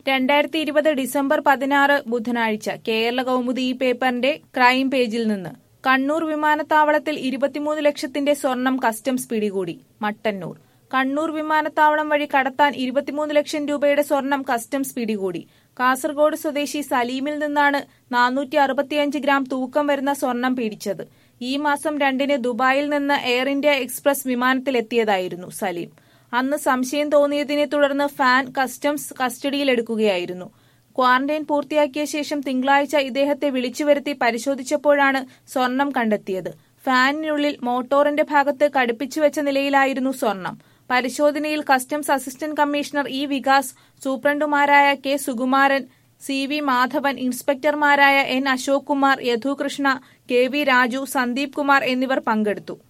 രണ്ടായിരത്തി ഇരുപത് ഡിസംബർ പതിനാറ് ബുധനാഴ്ച കേരള കൗമുദി ഈ പേപ്പറിന്റെ ക്രൈം പേജിൽ നിന്ന് കണ്ണൂർ വിമാനത്താവളത്തിൽ ഇരുപത്തിമൂന്ന് ലക്ഷത്തിന്റെ സ്വർണം കസ്റ്റംസ് പിടികൂടി മട്ടന്നൂർ കണ്ണൂർ വിമാനത്താവളം വഴി കടത്താൻ ഇരുപത്തിമൂന്ന് ലക്ഷം രൂപയുടെ സ്വർണം കസ്റ്റംസ് പിടികൂടി കാസർഗോഡ് സ്വദേശി സലീമിൽ നിന്നാണ് നാനൂറ്റി അറുപത്തിയഞ്ച് ഗ്രാം തൂക്കം വരുന്ന സ്വർണം പിടിച്ചത് ഈ മാസം രണ്ടിന് ദുബായിൽ നിന്ന് എയർ ഇന്ത്യ എക്സ്പ്രസ് വിമാനത്തിലെത്തിയതായിരുന്നു സലീം അന്ന് സംശയം തോന്നിയതിനെ തുടർന്ന് ഫാൻ കസ്റ്റംസ് കസ്റ്റഡിയിലെടുക്കുകയായിരുന്നു ക്വാറന്റൈൻ പൂർത്തിയാക്കിയ ശേഷം തിങ്കളാഴ്ച ഇദ്ദേഹത്തെ വിളിച്ചുവരുത്തി പരിശോധിച്ചപ്പോഴാണ് സ്വർണം കണ്ടെത്തിയത് ഫാനിനുള്ളിൽ മോട്ടോറിന്റെ ഭാഗത്ത് കടുപ്പിച്ചുവെച്ച നിലയിലായിരുന്നു സ്വർണം പരിശോധനയിൽ customs assistant commissioner E Vikas സൂപ്രണ്ടുമാരായ K Sukumaran C V Madhavan ഇൻസ്പെക്ടർമാരായ N Ashok Kumar Yadukrishna K V Raju Sandeep Kumar എന്നിവർ പങ്കെടുത്തു